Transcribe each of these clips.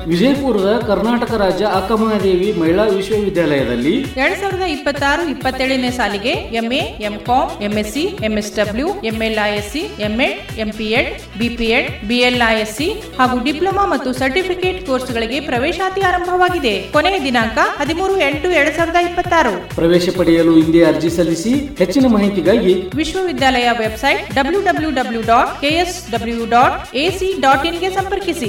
ವಿಜಯಪುರದ ಕರ್ನಾಟಕ ರಾಜ್ಯ ಅಕ್ಕಮಹಾದೇವಿ ಮಹಿಳಾ ವಿಶ್ವವಿದ್ಯಾಲಯದಲ್ಲಿ ಎರಡ್ ಸಾವಿರದ ಇಪ್ಪತ್ತಾರು ಇಪ್ಪತ್ತೇಳನೇ ಸಾಲಿಗೆ MA MCom MSc MSW MLISc MEd MPEd BPEd BLISc ಹಾಗೂ ಡಿಪ್ಲೊಮಾ ಮತ್ತು ಸರ್ಟಿಫಿಕೇಟ್ ಕೋರ್ಸ್ಗಳಿಗೆ ಪ್ರವೇಶಾತಿ ಆರಂಭವಾಗಿದೆ ಕೊನೆಯ ದಿನಾಂಕ ಹದಿಮೂರು ಎಂಟು ಎರಡ್ ಸಾವಿರದ ಇಪ್ಪತ್ತಾರು ಪ್ರವೇಶ ಪಡೆಯಲು ಹಿಂದೆ ಅರ್ಜಿ ಸಲ್ಲಿಸಿ ಹೆಚ್ಚಿನ ಮಾಹಿತಿಗಾಗಿ ವಿಶ್ವವಿದ್ಯಾಲಯ website W W W dot KS W dot AC dot ಇನ್ಗೆ ಸಂಪರ್ಕಿಸಿ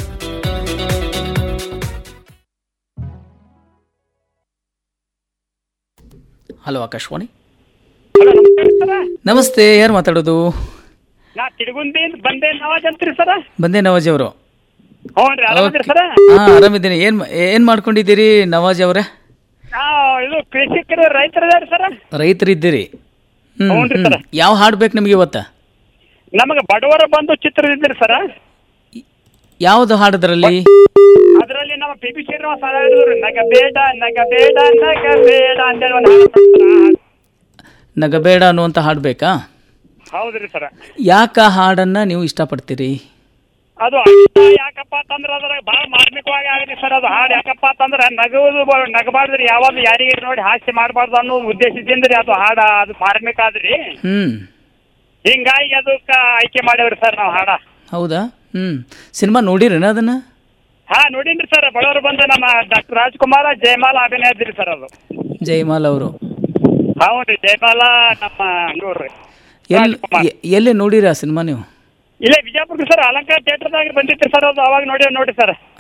ಹಲೋ ಆಕಾಶವಾಣಿ ಹಲೋ ನಮಸ್ಕಾರ ಸರ ನಮಸ್ತೆ ಯಾರು ಮಾತಾಡೋದು ನಾ ತಿರುಗುಂದಿಯಿಂದ ಬಂದೆ ನವಾಜ್ ಅಂತ್ರಿ ಸರ ಬಂದೆ ನವಾಜ್ ಅವರು ಹ್ಞೂ ರೀ ಆರಾಮದ್ರಿ ಸರ ಹಾಂ ಆರಾಮಿದ್ದೀನಿ ಏನು ಏನು ಮಾಡ್ಕೊಂಡಿದ್ದೀರಿ ನವಾಜ್ ಅವರೇ ನಾವು ಇದು ಕೃಷಿಕರು ರೈತರದಾರಿ ಸರ ರೈತರಿದ್ದೀರಿ ಹ್ಞೂ ಹ್ಞೂನ್ರಿ ಸರ. ಯಾವ ಹಾಡು ಬೇಕು ನಿಮಗೆ ಇವತ್ತ ನಮಗೆ ಬಡವರ ಬಂಧು ಚಿತ್ರದಿದ್ರಿ ಸರ ಯಾವುದು ಹಾಡೋದ್ರಲ್ಲಿ ಅದರಲ್ಲಿ ನಮ್ಮ ಪಿ ಬಿ ಶ್ರೀನಿವಾಸ ಹಾಡ್ ಹೇಳಿದ್ರು ನಗ ಬೇಡ ನಗ ಬೇಡ ನಗ ಬೇಡ ಅಂತೇಳಿ ಒಂದು ಹಾಡು ಮಾಡ್ತಾರ. ನಗಬೇಡ ಅನ್ನುವಂಥ ಹಾಡು ಬೇಕಾ ಹೌದ್ರಿ ಸರ ಯಾಕೆ ಆ ಹಾಡನ್ನು ನೀವು ಇಷ್ಟಪಡ್ತೀರಿ ಅದು ಅರ್ಥ ಯಾಕಪ್ಪ ಅಂತಂದ್ರ ಅದ್ರಾಗ ಭಾಳ ಮಾರ್ಮಿಕವಾಗಿ ಆಗಲಿ ಸರ್ ಅದು ಹಾಡು ಯಾಕಪ್ಪ ಅಂತಂದ್ರ ನಗುವುದು ಬ- ನಗಬಾರ್ದ್ರಿ ಯಾವಾಗ ಯಾರಿಗೆ ನೋಡಿ ಹಾಸ್ಯ ಮಾಡಬಾರ್ದು ಅನ್ನೋ ಉದ್ದೇಶದಿಂದ ರೀ ಅದು ಹಾಡ ಅದು ಮಾರ್ಮಿಕ ಆದ್ರಿ ಹ್ಞೂ ಹಿಂಗಾಗಿ ಅದಕ್ಕೆ ಆಯ್ಕೆ ಮಾಡೇವ್ರಿ ಸರ್ ನಾವು ಹಾಡ ಹೌದಾ ಹ್ಞೂ ಸಿನಿಮಾ ನೋಡಿರೇನ ಅದನ್ನು ಹಾ ನೋಡೀನ್ರಿ ಸರ್ ಬಡವರು ಬಂದು ನಮ್ಮ ಡಾಕ್ಟರ್ ರಾಜ್ಕುಮಾರ ಜಯಮಾಲ ಅಭಿನಯ ಇದ್ರಿ ಸರ್ ಅದು ಜಯಮಾಲ್ ಅವರು ಹೌದ್ರಿ ಜಯಮಾಲ ನಮ್ಮ ನೋಡ್ರಿ ಎಲ್ಲಿ ರಾಜ್ಕುಮಾರ್. ಎ- ಎಲ್ಲಿ ನೋಡಿರಿ ಆ ಸಿನಿಮಾ ನೀವು ಇಲ್ಲೇ ವಿಜಯಪುರ ಸರ್ ಅಲಂಕಾರ ಥಿಯೇಟರ್ದಾಗ ಬಂದಿತ್ತು ಸರ್ ಅದು ಅವಾಗ ನೋಡಿ ನೋಡಿ ಸರ್